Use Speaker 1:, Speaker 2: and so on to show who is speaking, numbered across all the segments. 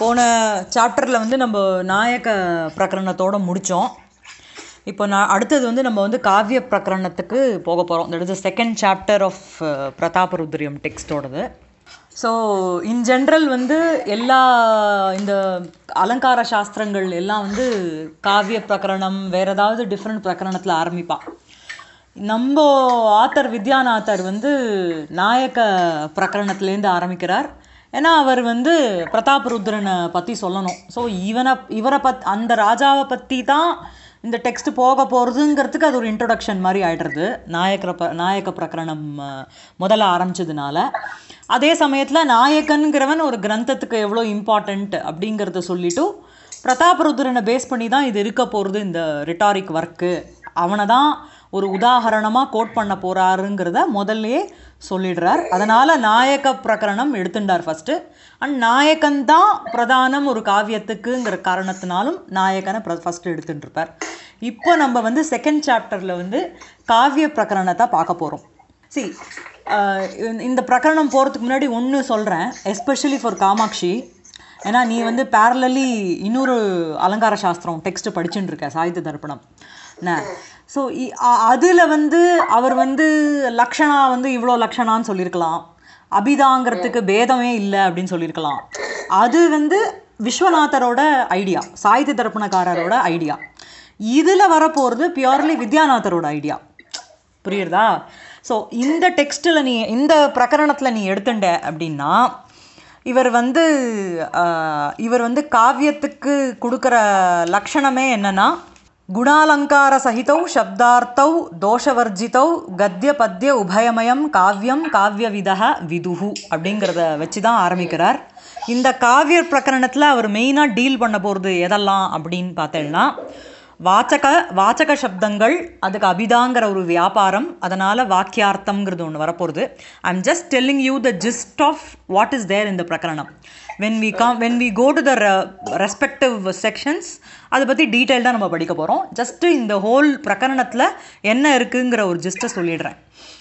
Speaker 1: போன சாப்டரில் வந்து நம்ம நாயக பிரகரணத்தோட முடித்தோம் இப்போ நான் அடுத்தது வந்து நம்ம வந்து காவிய பிரகரணத்துக்கு போக போகிறோம் that is second chapter of பிரதாபருத்ரியம் டெக்ஸ்டோடது ஸோ இன் ஜென்ரல் வந்து எல்லா இந்த அலங்கார சாஸ்திரங்கள் எல்லாம் வந்து காவிய பிரகரணம் வேறு ஏதாவது டிஃப்ரெண்ட் பிரகரணத்தில் ஆரம்பிப்பா நம்ம ஆத்தர் வித்யாநாதர் வந்து நாயக்க பிரகரணத்துலேருந்து ஆரம்பிக்கிறார் ஏன்னா அவர் வந்து பிரதாபருத்ரனை பற்றி சொல்லணும் ஸோ இவனை இவரை பத் அந்த ராஜாவை பற்றி தான் இந்த டெக்ஸ்ட் போக போகிறதுங்கிறதுக்கு அது ஒரு இன்ட்ரொடக்ஷன் மாதிரி ஆயிடுறது நாயக்கர ப நாயக்க பிரகரணம் அஹ், முதல்ல ஆரம்பிச்சதுனால அதே சமயத்தில் நாயக்கன்கிறவன் ஒரு கிரந்தத்துக்கு எவ்வளோ இம்பார்ட்டண்ட் அப்படிங்கிறத சொல்லிட்டு பிரதாபருத்ரனை பேஸ் பண்ணி தான் இது இருக்க போகிறது இந்த ரிட்டாரிக் ஒர்க்கு அவனை தான் ஒரு உதாகரணமாக கோட் பண்ண போகிறாருங்கிறத முதல்லயே சொல்லிடுறார் அதனால் நாயக்க பிரகரணம் எடுத்துட்டார் ஃபஸ்ட்டு அண்ட் நாயக்கன் தான் பிரதானம் ஒரு காவியத்துக்குங்கிற காரணத்தினாலும் நாயக்கனை ஃபஸ்ட்டு எடுத்துட்டு இருப்பார் இப்போ நம்ம வந்து செகண்ட் சாப்டரில் வந்து காவிய பிரகரணத்தை பார்க்க போகிறோம் சி இந்த பிரகரணம் போகிறதுக்கு முன்னாடி ஒன்று சொல்கிறேன் எஸ்பெஷலி ஃபார் காமாட்சி ஏன்னா நீ வந்து பேரலி இன்னொரு அலங்கார சாஸ்திரம் டெக்ஸ்ட் படிச்சுட்டு இருக்க சாகித்ய தர்ப்பணம் என்ன ஸோ அதில் வந்து அவர் வந்து லக்ஷணா வந்து இவ்வளோ லக்ஷணான்னு சொல்லியிருக்கலாம் அபிதாங்கிறதுக்கு பேதமே இல்லை அப்படின்னு சொல்லியிருக்கலாம் அது வந்து விஸ்வநாதரோட ஐடியா சாகித்ய தர்ப்பணக்காரரோட ஐடியா இதில் வரப்போகிறது பியூர்லி வித்யாநாதரோட ஐடியா புரியுறதா ஸோ இந்த டெக்ஸ்ட்டில் நீ இந்த பிரகரணத்தில் நீ எடுத்துட்ட அப்படின்னா இவர் வந்து ஆஹ், இவர் வந்து காவியத்துக்கு கொடுக்குற லக்ஷணமே என்னன்னா குணாலங்கார சகிதௌ சப்தார்த்தௌ தோஷவர்ஜிதௌ கத்திய பத்திய உபயமயம் காவியம் காவியவிதः விதுஹு அப்படிங்கிறத வச்சு தான் ஆரம்பிக்கிறார் இந்த காவிய பிரகரணத்தில் அவர் மெயினாக டீல் பண்ண போகிறது எதெல்லாம் அப்படின்னு பார்த்தேன்னா வாச்சக வாச்சக சப்தங்கள் அதுக்கு அபிதாங்கிற ஒரு வியாபாரம் அதனால் வாக்கியார்த்தம்ங்கிறது ஒன்று வரப்போகிறது I am just telling you the gist of what is there இந்த பிரகரணம் when we come when we go to the respective sections அதை பற்றி டீட்டெயில்டாக நம்ம படிக்க போகிறோம் ஜஸ்ட்டு இந்த ஹோல் பிரகரணத்தில் என்ன இருக்குங்கிற ஒரு ஜிஸ்ட்டை சொல்லிடுறேன்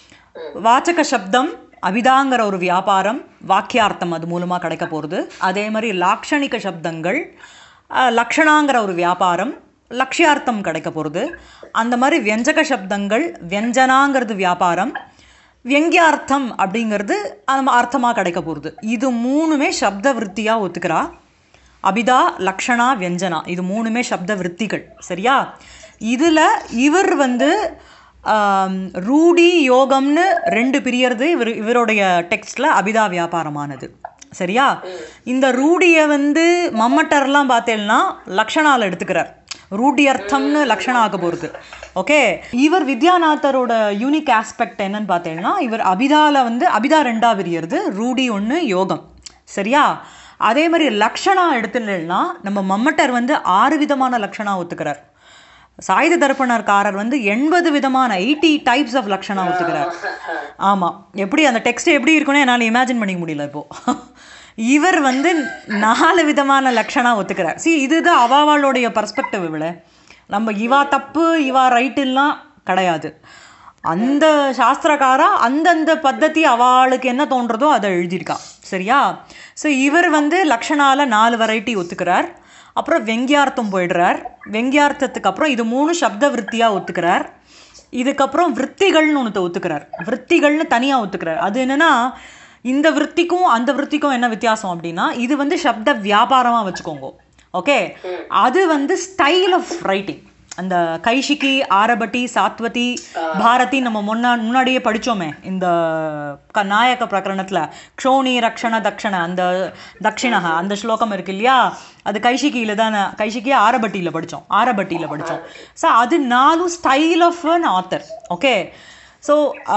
Speaker 1: வாச்சக சப்தம் அபிதாங்கிற ஒரு வியாபாரம் வாக்கியார்த்தம் அது மூலமாக கிடைக்க போகிறது அதே மாதிரி லாக்ஷணிக சப்தங்கள் அஹ், லக்ஷணாங்கிற ஒரு வியாபாரம் லக்ஷ்யார்த்தம் கிடைக்க போகிறது அந்த மாதிரி வியஞ்சக சப்தங்கள் வியஞ்சனாங்கிறது வியாபாரம் வியங்கியார்த்தம் அப்படிங்கிறது நம்ம அர்த்தமாக கிடைக்க போகிறது இது மூணுமே சப்த விற்த்தியாக ஒத்துக்கிறா அபிதா லக்ஷணா வியஞ்சனா இது மூணுமே சப்த விற்த்திகள் சரியா இதில் இவர் வந்து ஆம், ரூடி யோகம்னு ரெண்டு பிரியறது இவர் இவருடைய டெக்ஸ்டில் அபிதா வியாபாரமானது சரியா இந்த ரூடியை வந்து மம்மட்டர்லாம் பார்த்தேன்னா லக்ஷணால எடுத்துக்கிறார் ரூடி அர்த்தம்னு லக்ஷணம் ஆக போகிறது ஓகே இவர் வித்யாநாதரோட யூனிக் ஆஸ்பெக்ட் என்னன்னு பார்த்தேன்னா இவர் அபிதால வந்து அபிதா ரெண்டா பிரியறது ரூடி ஒன்று யோகம் சரியா அதே மாதிரி லக்ஷணா எடுத்துட்டேன்னா நம்ம மம்மட்டர் வந்து ஆறு விதமான லக்ஷணா ஒத்துக்கிறார் சாயுத தர்ப்பணர்காரர் வந்து எண்பது விதமான எயிட்டி டைப்ஸ் ஆஃப் லக்ஷணா ஒத்துக்கிறார் ஆமாம் எப்படி அந்த டெக்ஸ்ட் எப்படி இருக்குன்னு என்னால் இமேஜின் பண்ணிக்க முடியல இப்போ இவர் வந்து நாலு விதமான லக்ஷணா ஒத்துக்கிறார் சி இதுதான் அவாவாளுடைய பர்ஸ்பெக்டிவ் இவள நம்ம இவா தப்பு இவா ரைட்டுலாம் கிடையாது அந்த சாஸ்திரக்காரா அந்தந்த பத்ததி அவளுக்கு என்ன தோன்றதோ அதை எழுதியிருக்கா சரியா ஸோ இவர் வந்து லக்ஷணால நாலு வெரைட்டி ஒத்துக்கிறார் அப்புறம் வெங்கியார்த்தம் போயிடுறார் வெங்கியார்த்தத்துக்கு அப்புறம் இது மூணு சப்த விற்த்தியாக ஒத்துக்கிறார் இதுக்கப்புறம் விற்த்திகள்னு ஒன்று ஒத்துக்கிறார் விற்த்திகள்னு தனியாக ஒத்துக்கிறார் அது என்னன்னா இந்த விற்த்திக்கும் அந்த விற்த்திக்கும் என்ன வித்தியாசம் அப்படின்னா இது வந்து சப்த வியாபாரமாக வச்சுக்கோங்க ஓகே அது வந்து ஸ்டைல் ஆஃப் ரைட்டிங் அந்த கைஷிகி ஆரபட்டி சாத்வதி பாரதி நம்ம முன்னா முன்னாடியே படிச்சோமே இந்த க நாயக பிரகரணத்தில் க்ஷோணி ரக்ஷண தக்ஷண அந்த தக்ஷிணக அந்த ஸ்லோகம் இருக்கு இல்லையா அது கைஷிகியில் தானே கைஷிகி ஆரபட்டியில் படித்தோம் ஆரபட்டியில் படித்தோம் ஸோ அது நாலும் style of an author okay so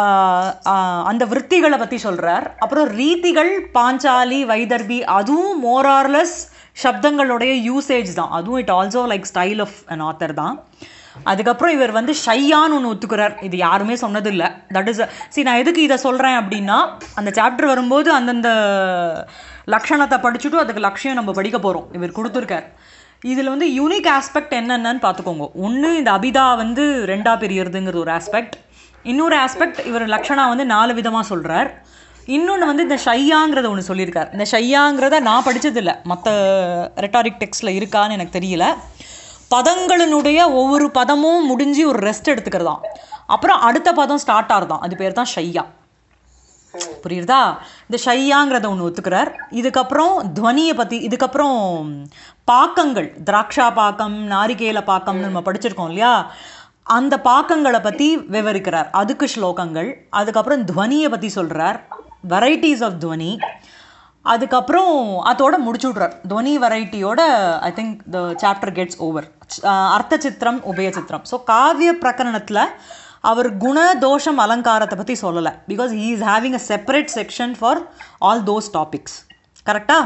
Speaker 1: அந்த விற்த்திகளை பற்றி சொல்கிறார் அப்புறம் ரீதிகள் பாஞ்சாலி வைதர்பி அதுவும் மோரார்லெஸ் சப்தங்களுடைய யூசேஜ் தான் அதுவும் it also like style of an author தான் அதுக்கப்புறம் இவர் வந்து ஷையான்னு ஒன்று ஒத்துக்கிறார் இது யாருமே சொன்னது இல்லை தட் இஸ் சரி நான் எதுக்கு இதை சொல்கிறேன் அப்படின்னா அந்த சாப்டர் வரும்போது அந்தந்த லக்ஷணத்தை படிச்சுட்டு அதுக்கு லட்சியம் நம்ம படிக்க போகிறோம் இவர் கொடுத்துருக்கார் இதில் வந்து யூனிக் ஆஸ்பெக்ட் என்னென்னு பார்த்துக்கோங்க ஒன்று இந்த அபிதா வந்து ரெண்டா பிரியறதுங்கிற ஒரு ஆஸ்பெக்ட் இன்னொரு ஆஸ்பெக்ட் இவர் லக்ஷணா வந்து நாலு விதமாக சொல்கிறார் இன்னொன்று வந்து இந்த ஷையாங்கிறத ஒன்று சொல்லியிருக்கார் இந்த ஷையாங்கிறத நான் படிச்சதில்ல மற்ற ரெட்டாரிக் டெக்ஸ்டில் இருக்கான்னு எனக்கு தெரியல பதங்களினுடைய ஒவ்வொரு பதமும் முடிஞ்சு ஒரு ரெஸ்ட் எடுத்துக்கிறதாம் அப்புறம் அடுத்த பதம் ஸ்டார்ட் ஆகுதான் அது பேர் தான் ஷையா புரியுறதா இந்த ஷையாங்கிறத ஒன்று ஒத்துக்கிறார் இதுக்கப்புறம் துவனியை பற்றி இதுக்கப்புறம் பாக்கங்கள் திராட்சா பாக்கம் நாரிகேல பாக்கம்னு நம்ம படிச்சிருக்கோம் இல்லையா அந்த பாக்கங்களை பற்றி விவரிக்கிறார் அதுக்கு ஸ்லோகங்கள் அதுக்கப்புறம் துவனியை பற்றி சொல்கிறார் வெரைட்டிஸ் ஆஃப் துவனி அதுக்கப்புறம் அதோட முடிச்சு விட்றார் துவனி வெரைட்டியோட I think the chapter gets over அர்த்த சித்திரம் உபய சித்திரம் ஸோ காவிய பிரகரணத்தில் அவர் குண தோஷம் அலங்காரத்தை பற்றி சொல்லலை because he is having a separate section for all those topics கரெக்டா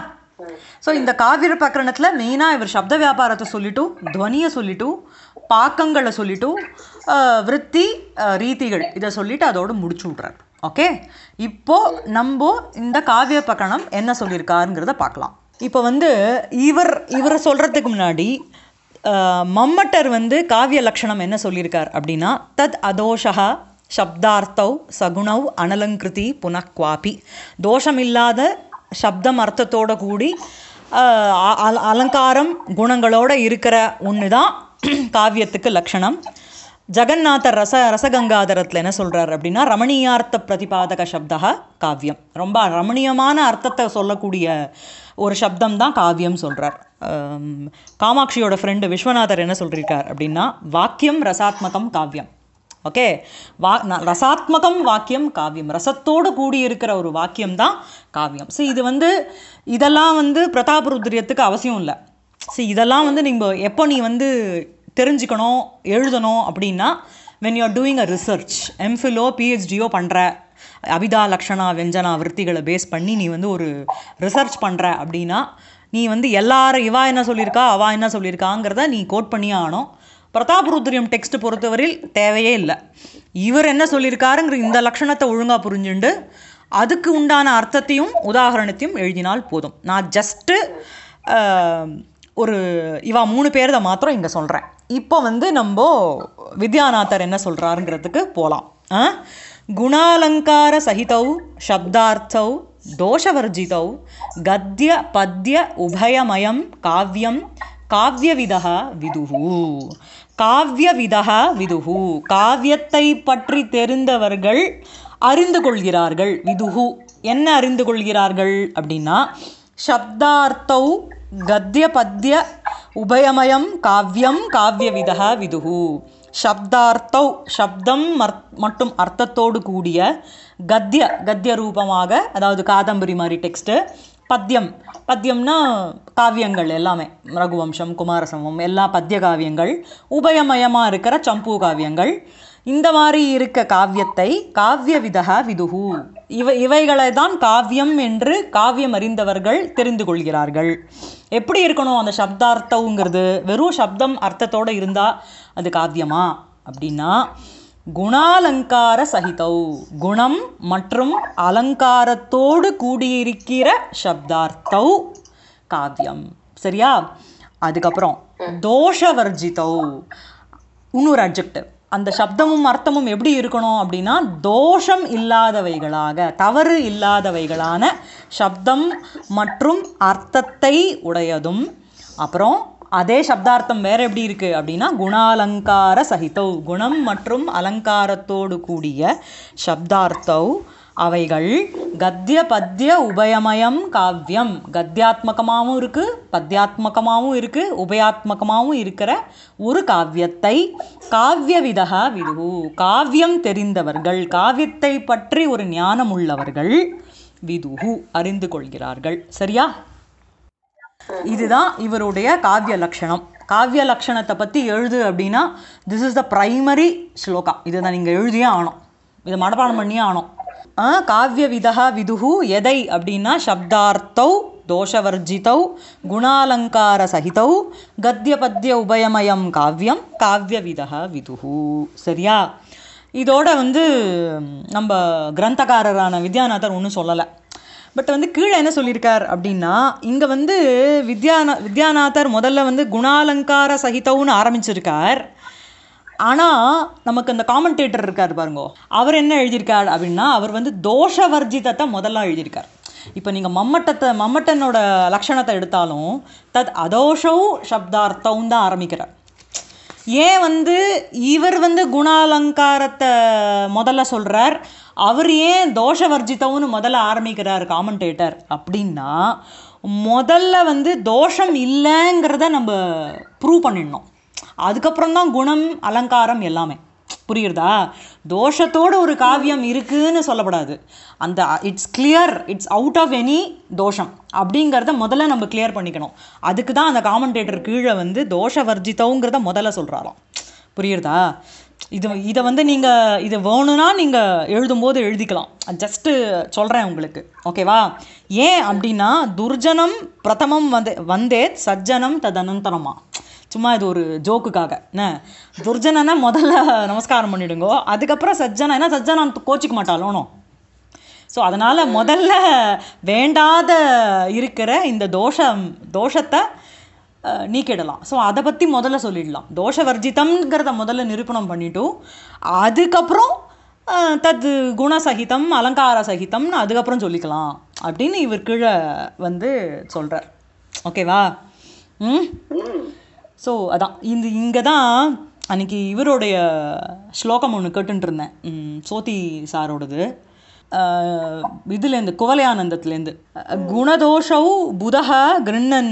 Speaker 1: ஸோ இந்த காவிய பிரகரணத்தில் மெயினாக இவர் சப்த வியாபாரத்தை சொல்லிட்டு துவனியை சொல்லிட்டு பாக்கங்களை சொல்லிட்டு ஆஹ், விருத்தி ஆஹ், ரீதிகள் இதை சொல்லிட்டு அதோட முடிச்சு விட்றார் ஓகே இப்போ நம்ம இந்த காவிய பிரகரணம் என்ன சொல்லியிருக்காருங்கிறத பார்க்கலாம் இப்போ வந்து இவர் இவரை சொல்கிறதுக்கு முன்னாடி ஆஹ், மம்மட்டர் வந்து காவிய லக்ஷணம் என்ன சொல்லியிருக்கார் அப்படின்னா தத் அதோஷா சப்தார்த்தௌ சகுணௌ அனலங்கிருதி புனக்வாபி தோஷமில்லாத சப்தம் அர்த்தத்தோட கூடி ஆஹ், அ- அல- அலங்காரம் குணங்களோட இருக்கிற ஒன்று தான் காவியத்துக்கு லக்ஷணம் ஜெகநாதர் ரச ரசகங்காதரத்தில் என்ன சொல்றார் அப்படின்னா ரமணீயார்த்த பிரதிபாதக சப்தா காவியம் ரொம்ப ரமணீயமான அர்த்தத்தை சொல்லக்கூடிய ஒரு சப்தம் தான் காவியம் சொல்றார் ஆம், காமாட்சியோட ஃப்ரெண்டு விஸ்வநாதர் என்ன சொல்லியிருக்கார் அப்படின்னா வாக்கியம் ரசாத்மகம் காவியம் ஓகே வா ந- ரசாத்மகம் வாக்கியம் காவியம் ரசத்தோடு கூடி இருக்கிற ஒரு வாக்கியம் தான் காவியம் ஸோ இது வந்து இதெல்லாம் வந்து பிரதாபருத்ரியத்துக்கு அவசியம் இல்லை ஸோ இதெல்லாம் வந்து நீங்கள் எப்போ நீ வந்து தெரிஞ்சுக்கணும் எழுதணும் அப்படின்னா when you are doing a research எம்ஃபிலோ பிஹெச்டியோ பண்ணுற அபிதா லக்ஷணா வெஞ்சனா விற்த்திகளை பேஸ் பண்ணி நீ வந்து ஒரு ரிசர்ச் பண்ணுற அப்படின்னா நீ வந்து எல்லாரும் இவா என்ன சொல்லியிருக்கா அவா என்ன சொல்லியிருக்காங்கிறத நீ கோட் பண்ணியே ஆகணும் பிரதாபருத்ரியம் டெக்ஸ்ட் பொறுத்தவரையில் தேவையே இல்லை இவர் என்ன சொல்லியிருக்காருங்கிற இந்த லக்ஷணத்தை ஒழுங்காக புரிஞ்சுண்டு அதுக்கு உண்டான அர்த்தத்தையும் உதாகரணத்தையும் எழுதினால் போதும் நான் ஜஸ்ட்டு ஒரு இவா மூணு பேர் தான் மாத்திரம் இங்கே சொல்கிறேன் இப்போ வந்து நம்ம வித்யாநாதர் என்ன சொல்கிறாருங்கிறதுக்கு போகலாம் குணாலங்கார சகிதௌ சப்தார்த்தௌ தோஷவர்ஜிதௌ கத்ய பத்ய உபயமயம் காவியம் காவியவிதா விதுஹு காவியவிதா விதுஹு காவியத்தை பற்றி தெரிந்தவர்கள் அறிந்து கொள்கிறார்கள் விதுஹு என்ன அறிந்து கொள்கிறார்கள் அப்படின்னா சப்தார்த்தௌ கத்ய பத்ய உபயமயம் காவியம் காவியவிதா விதுஹு சப்தார்த்தௌ சப்தம் மர்- மற்றும் அர்த்தத்தோடு கூடிய கத்ய கத்ய ரூபமாக அதாவது காதம்பரி மாதிரி டெக்ஸ்ட்டு பத்யம் பத்யம்னா காவியங்கள் எல்லாமே ரகுவம்சம் குமாரசமம் எல்லா பத்ய காவியங்கள் உபயமயமாக இருக்கிற சம்பு காவியங்கள் இந்த மாதிரி இருக்க காவியத்தை காவிய விதா விதுஹு இவ இவைகளை தான் காவியம் என்று காவியம் அறிந்தவர்கள் தெரிந்து கொள்கிறார்கள் எப்படி இருக்கணும் அந்த சப்தார்த்தங்கிறது வெறும் சப்தம் அர்த்தத்தோட இருந்தா அது காவியமா அப்படின்னா குணாலங்கார சகிதௌ குணம் மற்றும் அலங்காரத்தோடு கூடியிருக்கிற சப்தார்த்தௌ காவியம் சரியா அதுக்கப்புறம் தோஷவர்ஜிதௌ இன்னொரு அட்ஜெக்டிவ் அந்த சப்தமும் அர்த்தமும் எப்படி இருக்கணும் அப்படின்னா தோஷம் இல்லாதவைகளாக தவறு இல்லாதவைகளான சப்தம் மற்றும் அர்த்தத்தை உடையதும் அப்புறம் அதே சப்தார்த்தம் வேற எப்படி இருக்கு அப்படின்னா குணாலங்கார சகிதௌ குணம் மற்றும் அலங்காரத்தோடு கூடிய சப்தார்த்தௌ அவைகள் கத்ய பத்ய உபயமயம் காவியம் கத்யாத்மகமாகவும் இருக்கு பத்யாத்மகமாகவும் இருக்கு உபயாத்மகமாகவும் இருக்கிற ஒரு காவியத்தை காவிய விதகா விதுகு காவியம் தெரிந்தவர்கள் காவியத்தை பற்றி ஒரு ஞானம் உள்ளவர்கள் விதுகு அறிந்து கொள்கிறார்கள் சரியா இதுதான் இவருடைய காவிய லக்ஷணம் காவிய லக்ஷணத்தை பற்றி எழுது அப்படின்னா திஸ் இஸ் த பிரைமரி ஸ்லோகா இதை தான் நீங்கள் எழுதியே ஆகணும் இதை மனப்பாடம் பண்ணியே ஆகணும் ஆ, காவிய விதா விதுகு எதை அப்படின்னா சப்தார்த்தௌ தோஷவர்ஜிதௌ குணாலங்கார சகிதௌ கத்ய பத்ய உபயமயம் காவியம் காவிய விதா விதுகு சரியா இதோட வந்து நம்ம கிரந்தகாரரான வித்யாநாதர் ஒன்றும் சொல்லலை பட் வந்து கீழே என்ன சொல்லியிருக்கார் அப்படின்னா இங்கே வந்து வித்யானா வித்யாநாதர் முதல்ல வந்து குணாலங்கார சகிதவுன்னு ஆரம்பிச்சிருக்கார் ஆனால் நமக்கு அந்த காமெண்டேட்டர் இருக்கார் பாருங்க அவர் என்ன எழுதியிருக்கார் அப்படின்னா அவர் வந்து தோஷவர்ஜிதத்தை முதல்ல எழுதியிருக்கார் இப்போ நீங்கள் மம்மட்டத்தை மம்மட்டனோட லக்ஷணத்தை எடுத்தாலும் தத் அதோஷௌ சப்தார்த்தம் தான் ஆரம்பிக்கிறார் ஏன் வந்து இவர் வந்து குணாலங்காரத்தை முதல்ல சொல்றார் அவர் ஏன் தோஷவர்ஜிதம்னு முதல்ல ஆரம்பிக்கிறார் காமெண்டேட்டர் அப்படின்னா முதல்ல வந்து தோஷம் இல்லைங்கிறத நம்ம ப்ரூவ் பண்ணிடணும் அதுக்கப்புறம் தான் குணம் அலங்காரம் எல்லாமே புரியுறதா தோஷத்தோட ஒரு காவியம் இருக்குன்னு சொல்லப்படாது அந்த it's clear it's out of any தோஷம் அப்படிங்கிறத முதல்ல நம்ம கிளியர் பண்ணிக்கணும் அதுக்கு தான் அந்த காமெண்டேட்டர் கீழே வந்து தோஷ வர்ஜிதங்கிறத முதல்ல சொல்கிறாராம் புரியுறதா இது இதை வந்து நீங்கள் இது வேணும்னா நீங்கள் எழுதும்போது எழுதிக்கலாம் ஜஸ்ட்டு சொல்கிறேன் உங்களுக்கு ஓகேவா ஏன் அப்படின்னா துர்ஜனம் பிரதமம் வந்து வந்தே சஜ்ஜனம் ததனந்தரமா சும்மா இது ஒரு ஜோக்குக்காக என்ன துர்ஜனனா முதல்ல நமஸ்காரம் பண்ணிடுங்கோ அதுக்கப்புறம் சஜ்ஜனா ஏன்னா சஜ்ஜனான் கோச்சிக்க மாட்டாளோனோ ஸோ அதனால் முதல்ல வேண்டாத இருக்கிற இந்த தோஷம் தோஷத்தை அஹ், நீக்கிடலாம் ஸோ அதை பற்றி முதல்ல சொல்லிடலாம் தோஷவர்ஜிதம்ங்கிறத முதல்ல நிரூபணம் பண்ணிட்டு அதுக்கப்புறம் அஹ், தத் குணசகிதம் அலங்கார சகிதம்னு அதுக்கப்புறம் சொல்லிக்கலாம் அப்படின்னு இவர் கீழே வந்து சொல்கிறார் ஓகேவா ம் ஸோ அதான் இந்த இங்கே தான் அன்னைக்கு இவருடைய ஸ்லோகம் ஒன்று கேட்டுட்டு இருந்தேன் ம், சோதி சாரோடது ஆஹ், இதுலேருந்து குவலயானந்தத்துலேருந்து குணதோஷௌ புதக கிருண்ணன்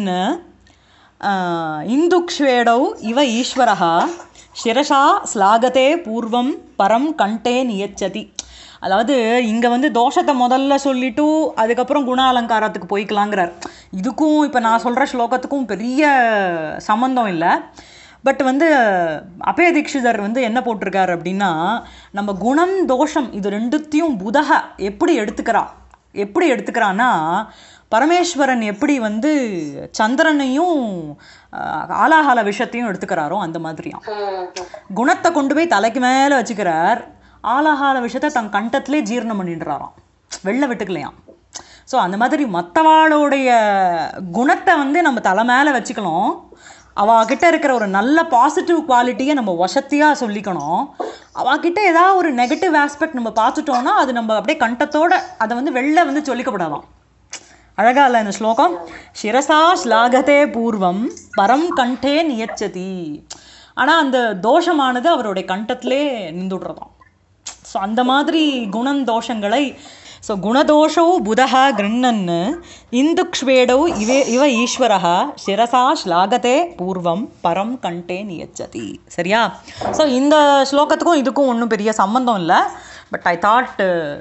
Speaker 1: ஆஹ், இந்துக்ஷ்வேடௌ இவ ஈஸ்வரः சிரசா ஸ்லாகதே பூர்வம் பரம் கண்டே நியச்சதி அதாவது இங்கே வந்து தோஷத்தை முதல்ல சொல்லிட்டு அதுக்கப்புறம் குண அலங்காரத்துக்கு போய்க்கலாங்கிறார் இதுக்கும் இப்போ நான் சொல்கிற ஸ்லோகத்துக்கும் பெரிய சம்மந்தம் இல்லை பட் வந்து அபய தீக்ஷிதர் வந்து என்ன போட்டிருக்காரு அப்படின்னா நம்ம குணம் தோஷம் இது ரெண்டுத்தையும் புதக எப்படி எடுத்துக்கிறா எப்படி எடுத்துக்கிறான்னா பரமேஸ்வரன் எப்படி வந்து சந்திரனையும் ஆஹ், ஆலாகால விஷயத்தையும் எடுத்துக்கிறாரோ அந்த மாதிரியாம் குணத்தை கொண்டு போய் தலைக்கு மேலே வச்சுக்கிறார் ஆலாகால விஷயத்தை தன் கண்டத்திலே ஜீரணம் பண்ணிடுறாராம் வெளில விட்டுக்கலையாம் ஸோ அந்த மாதிரி மற்றவாளுடைய குணத்தை வந்து நம்ம தலை மேலே வச்சுக்கணும் அவகிட்ட இருக்கிற ஒரு நல்ல பாசிட்டிவ் குவாலிட்டியை நம்ம வசத்தியாக சொல்லிக்கணும் அவகிட்ட ஏதாவது ஒரு நெகட்டிவ் ஆஸ்பெக்ட் நம்ம பார்த்துட்டோம்னா அது நம்ம அப்படியே கண்டத்தோட அதை வந்து வெளில வந்து சொல்லிக்கப்படாதாம் அழகா இல்லை இந்த ஸ்லோகம் சிரசா ஸ்லாகதே பூர்வம் பரம் கண்டே நியச்சதி ஆனால் அந்த தோஷமானது அவருடைய கண்டத்திலே நின்றுடுறதாம் ஸோ அந்த மாதிரி குணம் தோஷங்களை ஸோ குணதோஷோ புதः கிருண்ணன் இந்துக்ஷ்வேடௌ இவே இவ ஈஸ்வரः சிரசா ஸ்லாகதே பூர்வம் பரம் கண்டே நியச்சதி சரியா ஸோ இந்த ஸ்லோகத்துக்கும் இதுக்கும் ஒன்றும் பெரிய சம்மந்தம் இல்லை பட் ஐ தாட்